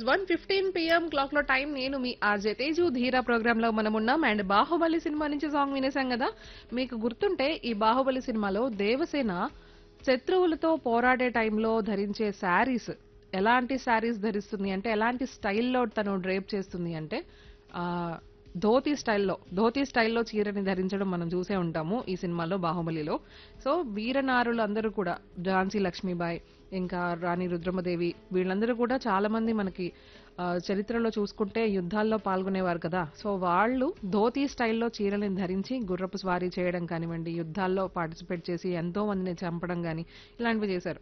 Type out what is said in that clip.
one fifteen PM clock లో time నేను మీ ఆర్జే తేజు ధీరా ప్రోగ్రామ్ లో మనం ఉన్నాం అండ్ బాహుబలి సినిమా నుంచి సాంగ్ వినేసాం కదా మీకు గుర్తుంటే ఈ బాహుబలి సినిమాలో దేవసేన శత్రువులతో పోరాడే టైంలో ధరించే శారీస్ ఎలాంటి శారీస్ ధరిస్తుంది అంటే ఎలాంటి స్టైల్లో తను డ్రేప్ చేస్తుంది అంటే ఆ, ధోతి స్టైల్లో ధోతి స్టైల్లో చీరని ధరించడం మనం చూసే ఉంటాము ఈ సినిమాలో బాహుబలిలో సో వీరనారులు అందరూ కూడా ఝాన్సీ లక్ష్మీబాయి ఇంకా రాణి రుద్రమదేవి వీళ్ళందరూ కూడా చాలా మంది మనకి ఆ, చరిత్రలో చూసుకుంటే యుద్ధాల్లో పాల్గొనేవారు కదా సో వాళ్ళు ధోతి స్టైల్లో చీరని ధరించి గుర్రపు స్వారీ చేయడం కానివ్వండి యుద్ధాల్లో పార్టిసిపేట్ చేసి ఎంతో మందిని చంపడం కానీ ఇలాంటివి చేశారు